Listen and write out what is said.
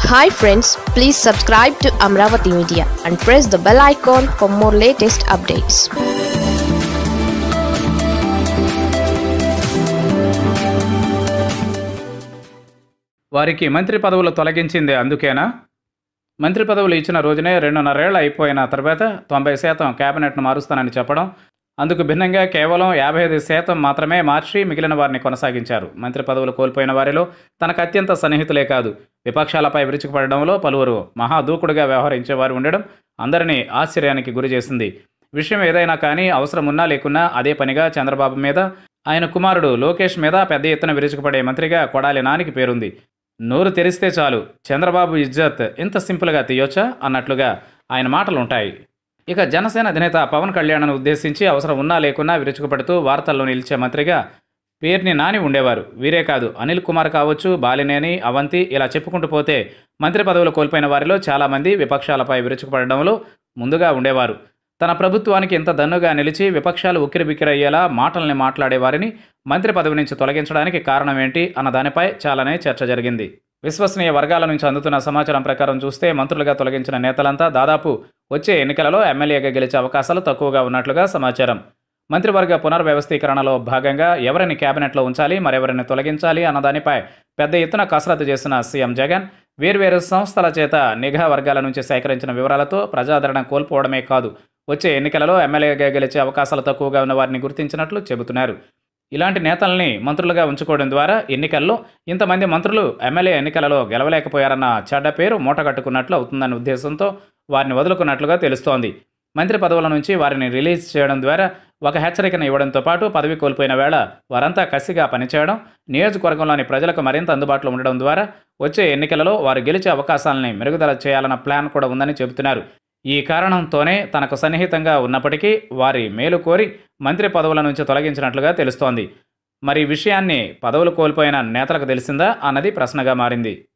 hi friends please subscribe to Amaravati media and press the bell icon for more latest updates వారికి మంత్రి పదవులు తొలగించింది అందుకేనా మంత్రి పదవులు ఇచ్చిన రోజునే రెండున్నరేళ్లు అయిపోయిన తర్వాత తొంభై శాతం కేబినెట్ను మారుస్తానని చెప్పడం అందుకు భిన్నంగా కేవలం యాభై ఐదు శాతం మాత్రమే మార్చి మిగిలిన వారిని కొనసాగించారు మంత్రి పదవులు కోల్పోయిన వారిలో తనకు అత్యంత సన్నిహితులే కాదు విపక్షాలపై విరుచుకుపడడంలో పలువురు మహాదూకుడుగా వ్యవహరించేవారు ఉండడం అందరినీ ఆశ్చర్యానికి గురి చేసింది విషయం ఏదైనా కానీ అవసరం ఉన్నా లేకున్నా అదే పనిగా చంద్రబాబు మీద ఆయన కుమారుడు లోకేష్ మీద పెద్ద ఎత్తున విరుచుకుపడే మంత్రిగా కొడాలి నానికి పేరుంది నోరు తెరిస్తే చాలు చంద్రబాబు ఇజ్జత్ ఇంత సింపుల్గా తీయొచ్చా అన్నట్లుగా ఆయన మాటలు ఉంటాయి ఇక జనసేన అధినేత పవన్ కళ్యాణ్ను ఉద్దేశించి అవసరం ఉన్నా లేకున్నా విరుచుకుపడుతూ వార్తల్లో నిలిచే మంత్రిగా పేరుని నాని ఉండేవారు వీరే కాదు అనిల్ కుమార్ కావచ్చు బాలినేని అవంతి ఇలా చెప్పుకుంటూ పోతే మంత్రి పదవులు కోల్పోయిన వారిలో చాలామంది విపక్షాలపై విరుచుకుపడడంలో ముందుగా ఉండేవారు తన ప్రభుత్వానికి ఇంత దన్నుగా నిలిచి విపక్షాలు ఉక్కిరిబిక్కిరయ్యేలా మాటల్ని మాట్లాడేవారిని మంత్రి పదవి నుంచి తొలగించడానికి కారణం ఏంటి అన్న దానిపై చాలానే చర్చ జరిగింది విశ్వసనీయ వర్గాల నుంచి అందుతున్న సమాచారం ప్రకారం చూస్తే మంత్రులుగా తొలగించిన నేతలంతా దాదాపు వచ్చే ఎన్నికలలో ఎమ్మెల్యేగా గెలిచే అవకాశాలు తక్కువగా ఉన్నట్లుగా సమాచారం మంత్రివర్గ పునర్వ్యవస్థీకరణలో భాగంగా ఎవరిని కేబినెట్లో ఉంచాలి మరెవరిని తొలగించాలి అన్న దానిపై పెద్ద ఎత్తున కసరత్తు చేసిన సీఎం జగన్ వేర్వేరు సంస్థల చేత నిఘా వర్గాల నుంచి సేకరించిన వివరాలతో ప్రజాదరణ కోల్పోవడమే కాదు వచ్చే ఎన్నికలలో ఎమ్మెల్యేగా గెలిచే అవకాశాలు తక్కువగా ఉన్న వారిని గుర్తించినట్లు చెబుతున్నారు ఇలాంటి నేతల్ని మంత్రులుగా ఉంచుకోవడం ద్వారా ఎన్నికల్లో ఇంతమంది మంత్రులు ఎమ్మెల్యే ఎన్నికలలో గెలవలేకపోయారన్న చెడ్డ పేరు మూటగట్టుకున్నట్లు అవుతుందన్న ఉద్దేశంతో వారిని వదులుకున్నట్లుగా తెలుస్తోంది మంత్రి పదవుల నుంచి వారిని రిలీజ్ చేయడం ద్వారా ఒక హెచ్చరికను ఇవ్వడంతో పాటు పదవి కోల్పోయిన వేళ వారంతా కసిగా పనిచేయడం నియోజకవర్గంలోని ప్రజలకు మరింత అందుబాటులో ఉండడం ద్వారా వచ్చే ఎన్నికలలో వారు గెలిచే అవకాశాలని మెరుగుదల చేయాలన్న ప్లాన్ కూడా ఉందని చెబుతున్నారు ఈ కారణంతోనే తనకు సన్నిహితంగా ఉన్నప్పటికీ వారి మేలు కోరి మంత్రి పదవుల నుంచి తొలగించినట్లుగా తెలుస్తోంది మరి ఈ విషయాన్ని పదవులు కోల్పోయిన నేతలకు తెలిసిందా అన్నది ప్రశ్నగా మారింది